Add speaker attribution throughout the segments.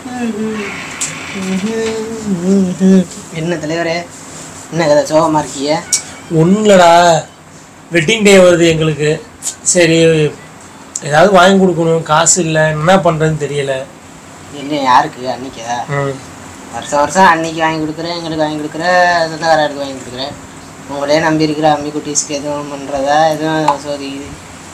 Speaker 1: என்ன தலைவரே என்ன கதை சோகமா இருக்கீங்க
Speaker 2: ஒன்றும் இல்லைடா வெட்டிங் டே வருது எங்களுக்கு சரி ஏதாவது வாங்கி கொடுக்கணும் காசு இல்லை என்ன பண்ணுறதுன்னு தெரியல
Speaker 1: என்ன யாருக்கு அன்னைக்கா
Speaker 2: ம்
Speaker 1: வருஷம் வருஷம் அன்னைக்கு வாங்கி கொடுக்குறேன் எங்களுக்கு வாங்கி கொடுக்குறேன் சொந்தக்காரருக்கு வாங்கி கொடுக்குறேன் உங்களே நம்பி இருக்கிற அம்மி குட்டீஸ்க்கு எதுவும் பண்ணுறதா எதுவும் சோதிக்குது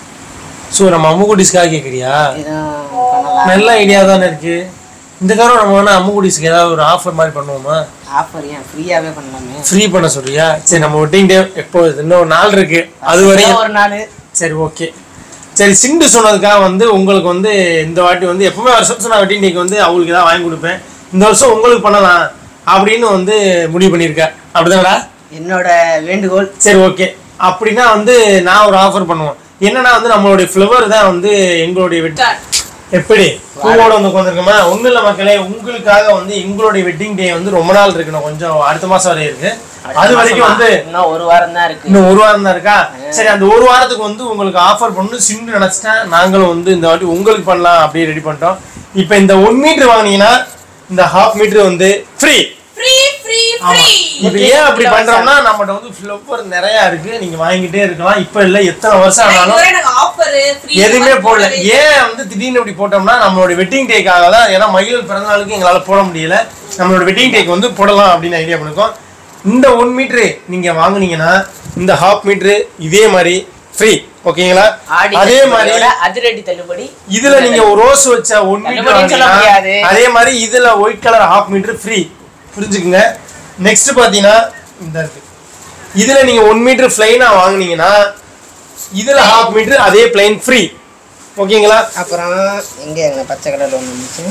Speaker 2: ஸோ நம்ம அம்முக்குடிஸ்க்காக கேட்குறியா
Speaker 1: எதுவும் பண்ணலாம்
Speaker 2: நல்ல ஐடியா தானே இருக்கு இந்த தடவை நம்ம வேணா அம்முக்குடிஸ்க்கு ஏதாவது ஒரு ஆஃபர் மாதிரி பண்ணுவோமா
Speaker 1: ஆஃபர் ஏன் ஃப்ரீயாகவே பண்ணலாமே
Speaker 2: ஃப்ரீ பண்ண சொல்றியா சரி நம்ம வெட்டிங் டே எப்போ இன்னும் ஒரு நாள் இருக்கு அது வரையும்
Speaker 1: ஒரு நாள்
Speaker 2: சரி ஓகே சரி சிண்டு சொன்னதுக்காக வந்து உங்களுக்கு வந்து இந்த வாட்டி வந்து எப்பவுமே வருஷம் வருஷம் நான் வெட்டிங் டேக்கு வந்து அவங்களுக்கு ஏதாவது வாங்கி கொடுப்பேன் இந்த வருஷம் உங்களுக்கு பண்ணலாம் அப்படின்னு வந்து முடிவு பண்ணியிருக்கேன் அப்படிதானடா
Speaker 1: என்னோட வேண்டுகோள்
Speaker 2: சரி ஓகே அப்படின்னா வந்து நான் ஒரு ஆஃபர் பண்ணுவோம் என்னன்னா வந்து நம்மளுடைய ஃப்ளவர் தான் வந்து எங்களுடைய வெட்டி எப்படி பூவோட வந்து உட்காந்துருக்கோமா ஒன்றும் இல்லை மக்களே உங்களுக்காக வந்து எங்களுடைய வெட்டிங் டே வந்து ரொம்ப நாள் இருக்கணும் கொஞ்சம் அடுத்த மாசம் வரை இருக்கு அது வரைக்கும் வந்து
Speaker 1: இன்னும் ஒரு வாரம் தான் இருக்கு
Speaker 2: இன்னும் ஒரு வாரம் தான் இருக்கா சரி அந்த ஒரு வாரத்துக்கு வந்து உங்களுக்கு ஆஃபர் பண்ணணும் சிண்டு நினைச்சிட்டேன் நாங்களும் வந்து இந்த வாட்டி உங்களுக்கு பண்ணலாம் அப்படியே ரெடி பண்ணிட்டோம் இப்போ இந்த ஒன் மீட்டர் வாங்குனீங்கன்னா இந்த ஹாஃப் மீட்டர் வந்து ஃப்ரீ
Speaker 3: ஃப்ரீ ஃப்ரீ
Speaker 2: ஆமா
Speaker 3: ஃப்ரீ
Speaker 2: இப்போ ஏன் அப்படி பண்றோம்னா நம்மகிட்ட வந்து ஃப்ளவர் நிறைய இருக்கு நீங்க வாங்கிட்டே இருக்கலாம் இப்போ இல்ல எத்தனை வருஷம் ஆனாலும்
Speaker 3: இதுவரை எனக்கு ஆஃபர் ஃப்ரீ
Speaker 2: எதுவுமே போடல ஏன் வந்து திடீர்னு இப்படி போட்டோம்னா நம்மளோட வெட்டிங் டேக்காக தான் ஏன்னா மகிழ் பிறந்த நாளுக்கு எங்களால போட முடியல நம்மளோட வெட்டிங் டேக் வந்து போடலாம் அப்படின்னு ஐடியா பண்ணிருக்கோம் இந்த ஒன் மீட்ரு நீங்க வாங்குனீங்கன்னா இந்த ஹாஃப் மீட்ரு இதே மாதிரி ஃப்ரீ ஓகேங்களா
Speaker 1: ஆடி
Speaker 2: அதே மாதிரி
Speaker 1: தள்ளுபடியோட அதிரடி தள்ளுபடி
Speaker 2: இதுல நீங்க ஒரு ரோஸ் வச்ச ஒன் மீட்டர்
Speaker 1: தள்ளுபடின்னு சொல்ல முடியாது.
Speaker 2: அதே மாதிரி இதுல white colour half metre free புரிஞ்சுக்குங்க நெக்ஸ்ட் பாத்தீங்கன்னா இந்த இருக்கு இதுல நீங்க ஒன் மீட்டர் பிளைனா வாங்குனீங்கன்னா இதுல ஹாஃப் மீட்டர் அதே பிளைன் ஃப்ரீ ஓகேங்களா
Speaker 1: அப்புறம் எங்க எங்க பச்சை கலர்ல ஒன்று இருந்துச்சு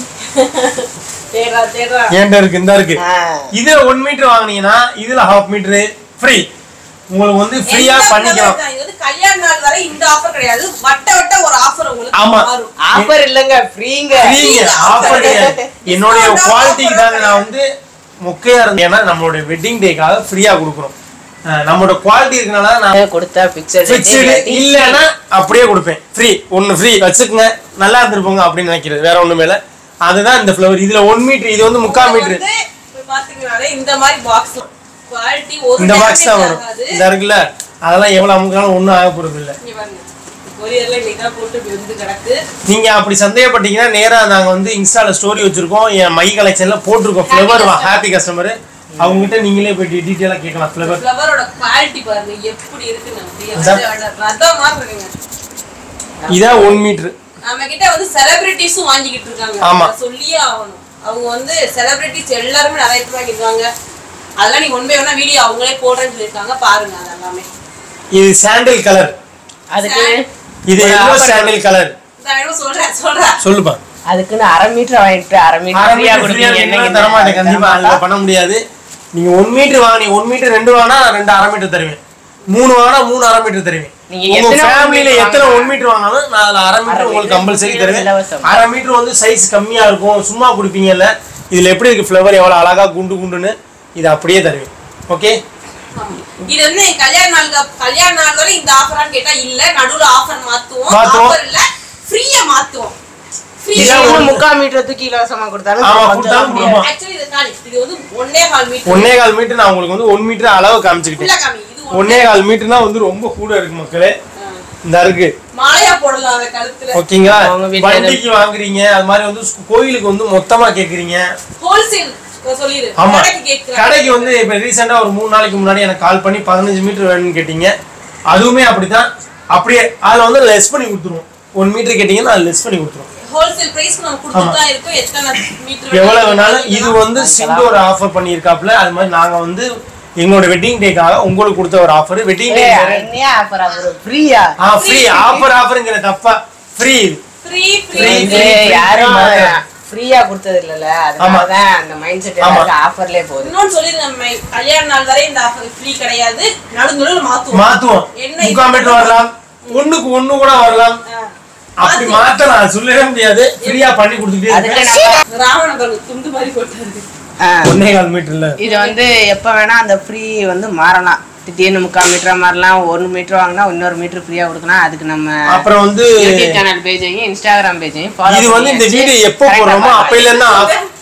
Speaker 3: தேடுறா தேடுறா
Speaker 2: ஏன்டா இருக்கு இந்த இருக்கு
Speaker 1: ஆ,
Speaker 2: இதுல ஒன் மீட்டர் வாங்குனீங்கன்னா இதுல ஹாஃப் மீட்டர் ஃப்ரீ உங்களுக்கு வந்து ஃப்ரீயா
Speaker 3: எந்த
Speaker 2: பண்ணிக்கலாம்
Speaker 3: flavor தான்? இது வந்து கல்யாண நாள் வரை இந்த ஆஃபர் கிடையாது வட்ட வட்ட ஒரு ஆஃபர் உங்களுக்கு
Speaker 2: ஆமா.
Speaker 3: மாறும்
Speaker 1: ஆஃபர் இல்லைங்க ஃப்ரீங்க
Speaker 2: ஃப்ரீங்க ஆஃபர் என்னுடைய குவாலிட்டிக்கு தாங்க நான் வந்து மொக்கையா இருந்தேன் ஏன்னா நம்மளுடைய வெட்டிங் டேக்காக ஃப்ரீயா கொடுக்குறோம் அஹ் நம்மளோட குவாலிட்டி இருக்கனால நான்
Speaker 1: கொடுத்தா பிக்சர்
Speaker 2: ஃபிக்ஸ்டு இல்லைன்னா அப்படியே கொடுப்பேன் ஃப்ரீ ஒன்று ஃப்ரீ வச்சுக்கோங்க நல்லா இருந்திருப்போங்க அப்படின்னு நினைக்கிறது வேற ஒண்ணுமே இல்லை அதுதான் இந்த ஃப்ளவர் இதுல ஒன் மீட்டர் இது வந்து முக்கால் மீட்டர்
Speaker 3: வந்து இப்ப பாத்தீங்கன்னாலே இந்த மாதிரி பாக்ஸ் குவாலிட்டி ஒரு
Speaker 2: இந்த பாக்ஸ் தான்
Speaker 3: damage
Speaker 2: வரும்
Speaker 3: ஆகாது.
Speaker 2: இந்த இருக்குல்ல அதெல்லாம் எவ்வளவு அமுக்காலும் ஒன்றும் ஆக போறது இல்லை
Speaker 3: இங்க பாருங்க கொரியர்ல இன்னைக்கு தான் போட்டு இப்படி வந்து கிடக்கு
Speaker 2: நீங்க அப்படி சந்தேகப்பட்டீங்கன்னா நேரா நாங்க வந்து இன்ஸ்டால ஸ்டோரி வச்சிருக்கோம் என் மை கலெக்ஷன்ல போட்டிருக்கோம் ஃப்ளவர் ஹாப்பி கஸ்டமர் அவங்க கிட்ட நீங்களே போய் டீட்டெயிலா கேட்கலாம் ஃப்ளவர்
Speaker 3: ஃப்ளவரோட குவாலிட்டி பாருங்க எப்படி இருக்குன்னு அப்படியே
Speaker 2: அதான்.
Speaker 3: வந்து ரதம் மாதிரி இருக்குங்க
Speaker 2: இதான் ஒன் மீட்டர்
Speaker 3: நம்ம கிட்ட வந்து செலிபிரிட்டிஸும் வாங்கிக்கிட்டு இருக்காங்க
Speaker 2: ஆமா.
Speaker 3: அதை சொல்லியே ஆகணும் அவங்க வந்து செலிபிரிட்டிஸ் எல்லாருமே நிறைய பேர் வாங்கிருக்காங்க அதெல்லாம் நீங்க உண்மை வேணா வீடியோ அவங்களே போடுறேன்னு சொல்லியிருக்காங்க பாருங்க அதெல்லாமே
Speaker 2: இது சாண்டில் கலர்
Speaker 1: அதுக்கு
Speaker 2: இது
Speaker 1: ஒரு
Speaker 2: எல்லோ
Speaker 1: offer
Speaker 2: சாண்டில் கலர்
Speaker 3: இந்த இடம் சொல்றேன் சொல்றேன்
Speaker 2: சொல்லுப்பா
Speaker 1: அதுக்குன்னு அரை மீட்டர் வாங்கிட்டு அரை மீட்டர்
Speaker 2: அரை
Speaker 1: ஃப்ரீயா
Speaker 2: மீட்டர் ஃப்ரீயா
Speaker 1: கொடுப்பீங்க
Speaker 2: தர மாட்டேன் கண்டிப்பா அதுல பண்ண முடியாது நீங்க ஒன் மீட்டர் வாங்கினீ ஒன் மீட்டர் ரெண்டு வாங்கினா ரெண்டு அரை மீட்டர் தருவேன் மூணு வாங்கினா மூணு அரை மீட்டர் தருவேன்
Speaker 1: நீங்க
Speaker 2: உங்க
Speaker 1: எத்தனை one
Speaker 2: ஃபேமிலியில
Speaker 1: meter
Speaker 2: எத்தனை
Speaker 1: வாங்கினா?
Speaker 2: ஒன் மீட்டர் வாங்கினாலும் நான் அதுல அரை மீட்டர்
Speaker 1: அரை
Speaker 2: உங்களுக்கு
Speaker 1: meter
Speaker 2: கம்பல்சரி
Speaker 1: free
Speaker 2: தருவேன்
Speaker 1: இலவசம்.
Speaker 2: அரை மீட்டர் வந்து சைஸ் கம்மியா இருக்கும் சும்மா கொடுப்பீங்கல்ல இதுல எப்படி இருக்கு ஃப்ளவர் எவ்வளவு அழகா குண்டு குண்டுன்னு இது அப்படியே தருவேன் ஓகே
Speaker 3: ஆமா. இது வந்து கல்யாண நாளுக்கு கல்யாண நாள் வரை இந்த ஆஃபரான்னு கேட்டா இல்ல நடுவுல ஆஃபர் மாத்துவோம்
Speaker 2: மாத்துவோம்.
Speaker 3: ஆஃபர் இல்ல ஃப்ரீயா மாத்துவோம் ஃப்ரீயா
Speaker 2: இதான்
Speaker 1: இன்னும்
Speaker 2: ஒண்ணு.
Speaker 1: முக்கால் மீட்டர் தூக்கி இலவசமா கொடுத்தாலும்
Speaker 2: ஆமா,
Speaker 1: கொஞ்சம்
Speaker 2: கொடுத்தாலும்
Speaker 1: முடியாது.
Speaker 2: கொடுப்போம்.
Speaker 3: ஆக்சுவலி இது காலி இது வந்து ஒன்னே கால் மீட்டர்
Speaker 2: ஒன்னே கால் மீட்டர் நான் உங்களுக்கு வந்து ஒன் மீட்டர் அளவு காமிச்சுக்கிட்டேன்
Speaker 3: ஃபுல்லா காமி இது
Speaker 2: ஒன்னே கால் மீட்டர்னா வந்து ரொம்ப கூட இருக்கு மக்களே இந்த இருக்கு
Speaker 3: மாலையா போடலாம் அந்த கழுத்துல
Speaker 2: ஓகேங்களா
Speaker 1: அவங்க வீட்ல
Speaker 2: வண்டிக்கு வாங்குறீங்க அது மாதிரி வந்து ஸ்கூ- கோயிலுக்கு வந்து மொத்தமா கேக்குறீங்க
Speaker 3: ஹோல்சேல் சொல்லிரு
Speaker 2: ஆமா
Speaker 3: கடைக்கு கேக்குறாங்க
Speaker 2: கடைக்கு வந்து இப்ப ரீசெண்டா ஒரு மூணு நாளைக்கு முன்னாடி எனக்கு கால் பண்ணி பதினஞ்சு மீட்டர் வேணும்னு கேட்டீங்க அதுவுமே அப்படிதான் அப்படியே அதுல வந்து லெஸ் பண்ணி கொடுத்துருவோம் ஒன் மீட்டர் கேட்டீங்கன்னா அது லெஸ் பண்ணி கொடுத்துருவோம்
Speaker 3: ஹோல்சேல் பிரைஸ்க்கு நம்ம கொடுத்துட்டு தான் இருக்கோம் எத்தனை மீட்டர்
Speaker 2: எவ்வளவு வேணாலும் இது வந்து சிண்டு ஒரு ஆஃபர் பண்ணியிருக்காப்ல அது மாதிரி நாங்க வந்து எங்களோட வெட்டிங் டேக்காக உங்களுக்கு கொடுத்த ஒரு ஆஃபர் வெட்டிங் டே
Speaker 1: ஏய், என்னையா ஆஃபர் அவர் ஃப்ரீயா
Speaker 2: ஆ ஃப்ரீ ஆஃபர் ஆஃபருங்கிற தப்பா ஃப்ரீ
Speaker 3: ஃப்ரீ ஃப்ரீ
Speaker 2: Free.
Speaker 1: இது யாரும் ஃப்ரீயா கொடுத்தது இல்லல
Speaker 2: ஆமா.
Speaker 1: அதனாலதான் அந்த மைண்ட் செட்
Speaker 2: ஆமா.
Speaker 1: ஆஃபர்லயே போகுது
Speaker 3: இன்னொன்னு சொல்லிருங்க மை- கல்யாண நாள் வரை இந்த ஆஃபர் ஃப்ரீ கிடையாது நடுநடுவில் மாத்துவோம்
Speaker 2: மாத்துவோம்
Speaker 3: என்ன
Speaker 2: முக்கால் மீட்டர் வரலாம் ஒண்ணுக்கு ஒண்ணு கூட வரலாம்
Speaker 3: ஆ.
Speaker 2: அப்படி மாத்த நான் சொல்லவே முடியாது ஃப்ரீயா பண்ணி கொடுத்துட்டே
Speaker 1: அதுக்கு
Speaker 2: இருக்கேன்
Speaker 1: நம்ம
Speaker 3: ராவண பாருங்க துண்டு மாதிரி போட்டாரு
Speaker 1: ஆ,
Speaker 2: ஒன்னே கால் மீட்டர்ல
Speaker 1: இது வந்து எப்ப வேணா அந்த ஃப்ரீ வந்து மாறலாம் திடீர்னு முக்கால் மீட்டரா மாறலாம் ஒரு மீட்டர் வாங்கினா இன்னொரு மீட்டர் ஃப்ரீயா கொடுக்கலாம் அதுக்கு நம்ம
Speaker 2: அப்புறம் வந்து
Speaker 1: யூடியூப் சேனல் பேஜையும் இன்ஸ்டாகிராம் பேஜையும்
Speaker 2: இது வந்து இந்த வீடியோ எப்போ போடுறோமோ அப்பையில இருந்து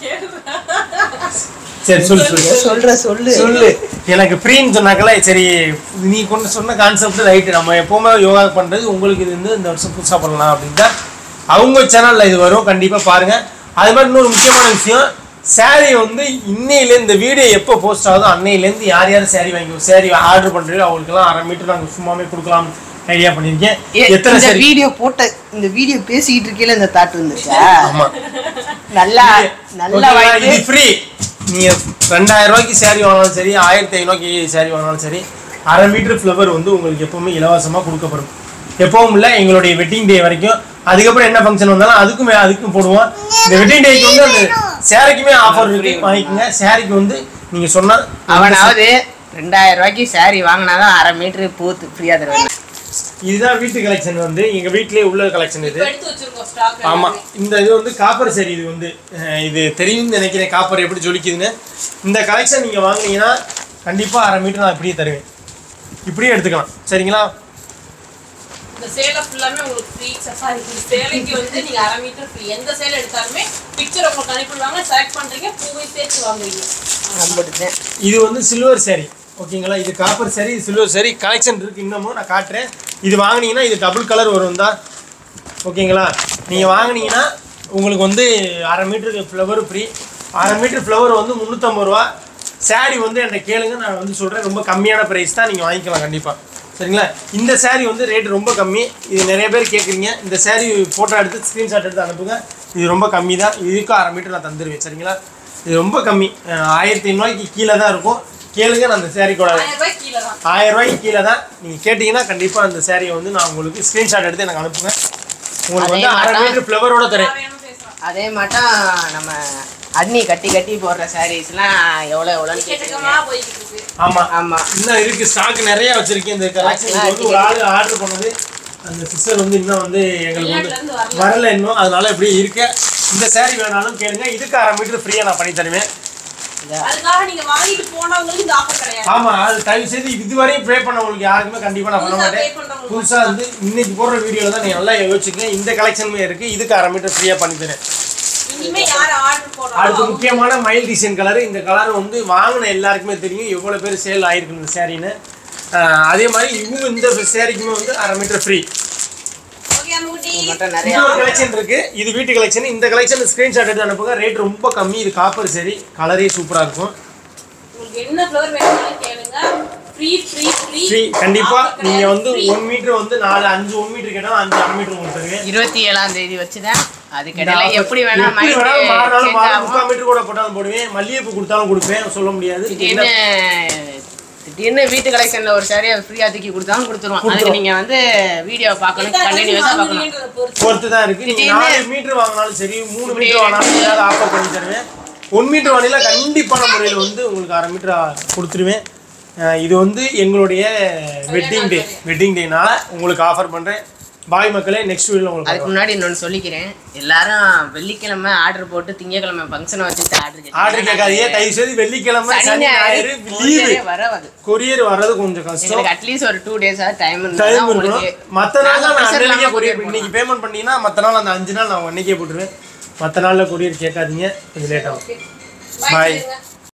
Speaker 2: சரி சொல்லு சொல்லு
Speaker 1: சொல்ற சொல்லு
Speaker 2: சொல்லு எனக்கு ஃப்ரீன்னு சொன்னாக்கல சரி நீ கொண்டு சொன்ன கான்செப்ட் ரைட்டு நம்ம எப்பவுமே யோகா பண்றது உங்களுக்கு இது வந்து இந்த வருஷம் புதுசாக பண்ணலாம் அப்படின்ட்டு அவங்க சேனல்ல இது வரும் கண்டிப்பா பாருங்க அது மாதிரி இன்னொரு முக்கியமான விஷயம் saree வந்து இன்னையில இந்த வீடியோ எப்போ போஸ்ட் ஆகுதோ அன்னையிலேருந்து யார் யார் saree வாங்கி saree ஆர்டர் பண்றீங்களோ அவங்களுக்குலாம் அரை மீட்டர் நாங்கள் சும்மாவே கொடுக்கலாம் ஐடியா பண்ணியிருக்கேன் எத்தனை
Speaker 1: இந்த
Speaker 2: saree
Speaker 1: வீடியோ போட்ட இந்த வீடியோ பேசிக்கிட்டு இருக்கையில இந்த தாட் வந்துச்சா
Speaker 2: ஆமா
Speaker 1: நல்லா நல்லா
Speaker 2: ஓகேவா?
Speaker 1: வாங்கிட்டு
Speaker 2: இது ஃப்ரீ நீங்க ரெண்டாயிரம் ரூபாய்க்கு saree வாங்கினாலும் சரி ஆயிரத்தி ஐநூறுக்கு saree வாங்கினாலும் சரி அரை மீட்டர் ஃப்ளவர் வந்து உங்களுக்கு எப்பவுமே இலவசமா கொடுக்கப்படும் எப்பவும் இல்லை எங்களுடைய வெட்டிங் டே வரைக்கும் அதுக்கப்புறம் என்ன ஃபங்க்ஷன் வந்தாலும் அதுக்கும் மே- அதுக்கும் போடுவோம் இந்த வெட்டிங் டேக்கு வந்து அந்த சேரீக்குமே ஆஃபர் இருக்கு வாங்கிக்கோங்க சேரீக்கு வந்து நீங்க சொன்னா
Speaker 1: அவனாவது ரெண்டாயிரம் ரூபாய்க்கு saree வாங்கினாதான் அரை மீட்டர் பூத்து ஃப்ரீயா தருவேன்
Speaker 2: இதுதான் வீட்டு கலெக்ஷன் வந்து எங்க வீட்லயே உள்ள கலெக்ஷன் இது
Speaker 3: இப்ப எடுத்து வச்சிருக்கோம் ஸ்டாக்
Speaker 2: ஆமா இந்த இது வந்து காப்பர் சரி இது வந்து அஹ் இது தெரியும்னு நினைக்கிறேன் காப்பர் எப்படி ஜொலிக்குதுன்னு இந்த கலெக்ஷன் நீங்க வாங்குனீங்கன்னா கண்டிப்பா அரை மீட்டர் நான் இப்படியே தருவேன் இப்படியே எடுத்துக்கலாம் சரிங்களா
Speaker 3: இந்த சேலை ஃபுல்லாமே உங்களுக்கு ஃப்ரீ சஃபாரி இந்த சேலைக்கு வந்து நீங்க அரை மீட்டர் ஃப்ரீ எந்த சேலை எடுத்தாலுமே பிக்சர் உங்களுக்கு அனுப்பிடுவாங்க செலக்ட் பண்றீங்க பூவை சேர்த்து வாங்குவீங்க
Speaker 1: நம்பிட்டுதான்
Speaker 2: இது வந்து சில்வர் saree ஓகேங்களா இது காப்பர் saree இது சில்வர் saree கலெக்ஷன் இருக்கு இன்னமும் நான் காட்டுறேன் இது வாங்குனீங்கன்னா இது டபுள் கலர் வரும் தான் ஓகேங்களா நீங்க வாங்குனீங்கன்னா உங்களுக்கு வந்து அரை மீட்டருக்கு ஃப்ளவர் ஃப்ரீ அரை மீட்டர் ஃப்ளவர் வந்து முந்நூற்றம்பது ரூபா saree வந்து என்கிட்ட கேளுங்க நான் வந்து சொல்கிறேன் ரொம்ப கம்மியான ப்ரைஸ் தான் நீங்கள் வாங்கிக்கலாம் கண்டிப்பாக சரிங்களா இந்த saree வந்து ரேட் ரொம்ப கம்மி இது நிறைய பேர் கேட்குறீங்க இந்த saree ஃபோட்டோ எடுத்து ஸ்க்ரீன்ஷாட் எடுத்து அனுப்புங்க இது ரொம்ப கம்மி தான் இதுக்கும் அரை மீட்டர் நான் தந்துடுவேன் சரிங்களா இது ரொம்ப கம்மி அஹ் ஆயிரத்தி ஐநூறுவாய்க்கு கீழே தான் இருக்கும் கேளுங்க நான் அந்த saree கூட
Speaker 3: ஆயிரம் ரூபாய் கீழே தான்
Speaker 2: ஆயிரம் ரூபாய்க்கு கீழே தான் நீங்கள் கேட்டிங்கன்னா கண்டிப்பாக அந்த சாரியை வந்து நான் உங்களுக்கு ஸ்க்ரீன்ஷாட் எடுத்து எனக்கு அனுப்புங்க உங்களுக்கு வந்து
Speaker 1: அதே
Speaker 2: அரை
Speaker 1: மாதிரி
Speaker 2: மீட்டர் ஃப்ளவரோட தரேன்
Speaker 3: வேணும் பேசலாம்
Speaker 1: அதே மாட்டம் நம்ம அண்ணி கட்டி கட்டி போடுற சாரீஸ்லாம் எவ்வளோ எவ்வளோன்னு
Speaker 3: எக்கச்சக்கமா
Speaker 1: கேட்டுருக்கேன்
Speaker 3: போய்கிட்டு இருக்கு
Speaker 2: ஆமாம்
Speaker 1: ஆமா
Speaker 2: இன்னும் இருக்கு ஸ்டாக் நிறைய வச்சிருக்கேன் இந்த கலெக்ஷன் வந்து ஒரு ஆள் ஆர்டர் பண்ணது அந்த சிஸ்டர் வந்து இன்னும் வந்து எங்களுக்கு வந்து
Speaker 3: வெளிநாட்டுல இருந்து வரல.
Speaker 2: வரல இன்னும் அதனால இப்படி இருக்கு இந்த saree வேணாலும் கேளுங்க இதுக்கு அரை மீட்டர் ஃப்ரீயாக நான் பண்ணி தருவேன்
Speaker 3: அதுக்காக நீங்க வாங்கிட்டு போனவங்களுக்கு இந்த ஆஃபர் கிடையாது
Speaker 2: ஆமா அது தயவு செய்து இதுவரையும் ப்ரே பண்ணவங்களுக்கு யாருக்குமே கண்டிப்பா நான் பண்ண
Speaker 3: புதுசா
Speaker 2: மாட்டேன்
Speaker 3: pay பண்றவங்களுக்கு
Speaker 2: புதுசா வந்து இன்னைக்கு போடுற வீடியோல தான் நீ நல்லா யோசிச்சுக்கங்க இந்த கலெக்ஷனுமே இருக்கு இதுக்கு அரை மீட்டர் ஃப்ரீயா பண்ணி தரேன்
Speaker 3: இனிமே யார் ஆர்டர் போடுறாங்களோ
Speaker 2: அடுத்து
Speaker 3: அவங்க
Speaker 2: முக்கியமான மயில் டிசைன் கலர் இந்த கலர் வந்து வாங்கின எல்லாருக்குமே தெரியும் எவ்வளவு பேர் சேல் ஆயிருக்கு இந்த சேரீன்னு அதே மாதிரி இவங்க இந்த சேரீக்குமே வந்து அரை மீட்டர் ஃப்ரீ
Speaker 3: ஓகே அம்முக்குட்டி
Speaker 1: மட்டும் நிறைய
Speaker 2: இன்னொரு கலெக்ஷன் இருக்கு இது வீட்டு கலெக்ஷன் இந்த கலெக்ஷன் ஸ்கிரீன்ஷாட் எடுத்து அனுப்புங்க ரேட் ரொம்ப கம்மி இது காப்பர் சரி கலரே சூப்பரா இருக்கும்
Speaker 3: உங்களுக்கு என்ன ஃப்ளவர் வேணும்னாலும் கேளுங்க ஃப்ரீ ஃப்ரீ ஃப்ரீ
Speaker 2: ஃப்ரீ கண்டிப்பா நீங்க வந்து ஒன் மீட்டர் வந்து நாலு அஞ்சு ஒன் மீட்டர் கேட்டாலும் அஞ்சு அரை மீட்டர் உங்களுக்கு தருவேன்
Speaker 1: இருபத்தி ஏழாம் தேதி வச்சுதான் அதுக்கு
Speaker 2: இந்த
Speaker 1: இடையில
Speaker 2: offer
Speaker 1: எப்படி வேணா
Speaker 2: எப்படி
Speaker 1: மைண்ட்
Speaker 2: வேணாலும் மாறினாலும்
Speaker 1: சேஞ்ச்
Speaker 2: மாறும்.
Speaker 1: ஆகும்
Speaker 2: முக்கால் மீட்டர் கூட போட்டாலும் போடுவேன் மல்லிகைப்பூ கொடுத்தாலும் கொடுப்பேன் சொல்ல முடியாது
Speaker 1: திடீர்னு திடீர்னு வீட்டு கலெக்ஷன்ல ஒரு சாரியை ஃப்ரீயா தூக்கி கொடுத்தாலும் கொடுத்துருவோம் அதுக்கு
Speaker 2: கொடுத்துருவோம்.
Speaker 1: நீங்க வந்து வீடியோ பார்க்கணும்
Speaker 3: எத்தனை
Speaker 1: கண்டினியூஸா
Speaker 3: தடவை
Speaker 1: பார்க்கணும்
Speaker 3: வாங்குறீங்கன்றத பொறுத்து.
Speaker 2: பொறுத்து தான் இருக்கு நீங்க
Speaker 1: திடீர்னு-
Speaker 2: நாலு மீட்டர் வாங்கினாலும் சரி மூணு மீட்டர் வாங்கினாலும் ஏதாவது ஆஃபர் பண்ணி தருவேன் ஒன் மீட்டர் வாங்கினா கண்டிப்பான முறையில் வந்து உங்களுக்கு அரை மீட்டர் கொடுத்துருவேன் அஹ் இது வந்து எங்களுடைய வெட்டிங் டே வெட்டிங் டேனால உங்களுக்கு ஆஃபர் பண்றேன் பாய் மக்களே நெக்ஸ்ட் வீடியோல உங்களுக்கு
Speaker 1: அதுக்கு முன்னாடி இன்னொன்னு சொல்லிக்கிறேன் எல்லாரும் வெள்ளிக்கிழமை ஆர்டர் போட்டு திங்கக்கிழமை ஃபங்க்ஷன் வச்சுட்டு ஆர்டர்
Speaker 2: ஆர்டர் கேட்காதீங்க தயவு செய்து வெள்ளிக்கிழமை சனி ஞாயிறு லீவு
Speaker 1: வராது
Speaker 2: கொரியர் வர்றது கொஞ்சம் கஷ்டம்
Speaker 1: எங்களுக்கு அட்லீஸ்ட் ஒரு டூ டேஸா டைம்
Speaker 2: டைம் இருக்கணும் மற்ற நாள் நான்
Speaker 1: pressure
Speaker 2: அன்னைக்கே
Speaker 1: இல்லாம
Speaker 2: கொரியர்
Speaker 1: courier
Speaker 2: இன்னைக்கு பேமெண்ட் பண்ணீங்கன்னா மற்ற நாள் அந்த அஞ்சு நாள் நான் அன்னைக்கே போட்டுருவேன் மற்ற நாளில் கொரியர் கேட்காதீங்க கொஞ்சம் லேட் ஆகும்
Speaker 3: Bye
Speaker 2: Bye.
Speaker 3: சொல்லுங்க.